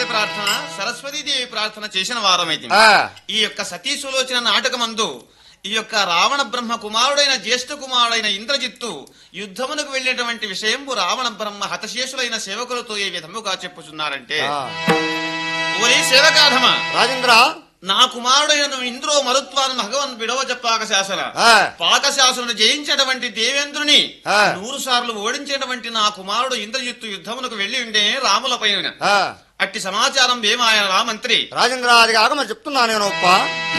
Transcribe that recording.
గణపతి ప్రార్థన సరస్వతీదేవి ప్రార్థన చేసిన వారమైతే ఆ, ఈ యొక్క సతీ సులోచన నాటకమందు ఈ యొక్క రావణ బ్రహ్మ కుమారుడైన జ్యేష్ఠ కుమారుడైన ఇంద్రజిత్తు యుద్ధమునకు వెళ్ళినటువంటి విషయంబు రావణ బ్రహ్మ హతశేషులైన సేవకులతో ఏ విధముగా చెప్పుచున్నారంటే ఆ. ఓరి సేవకాధమ రాజేంద్ర నా కుమారుడైన నువ్వు ఇంద్రో మరుత్వాన్ని భగవన్ బిడవ చెప్పాక శాసన ఆ, పాకశాసును జయించినటువంటి దేవేంద్రుని ఆ. నూరు సార్లు ఓడించినటువంటి నా కుమారుడు ఇంద్రజిత్తు యుద్ధమునకు వెళ్లి ఉండే రాముల పైన ఆ. అట్టి సమాచారం ఏమాయన మంత్రి రాజేంద్ర అది కాక మరి చెప్తున్నా నేను ఉప్ప